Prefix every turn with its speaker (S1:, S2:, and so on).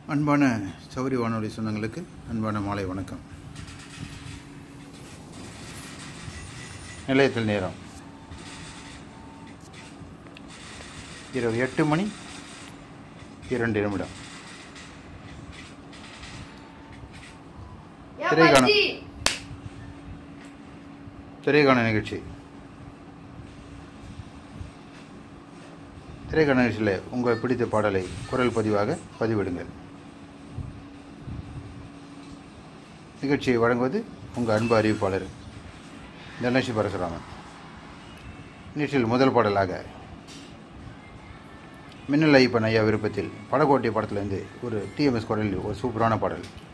S1: அன்பான சௌரி வானொலி சொந்தங்களுக்கு அன்பான மாலை வணக்கம் நிலையத்தில் நேரம் இரவு எட்டு மணி இரண்டு நிமிடம் திரைக்கான திரைக்கான நிகழ்ச்சி திரைக்கான நிகழ்ச்சியில் உங்கள் பிடித்த பாடலை குரல் பதிவாக பதிவிடுங்கள் நிகழ்ச்சியை வழங்குவது உங்கள் அன்பு அறிவிப்பாளர் தனலட்சுமி பரசுராமன் நிகழ்ச்சியில் முதல் பாடலாக மின்னல் ஐயப்பன் ஐயா விருப்பத்தில் படகோட்டை படத்துலேருந்து ஒரு டிஎம்எஸ் குரலில் ஒரு சூப்பரான பாடல்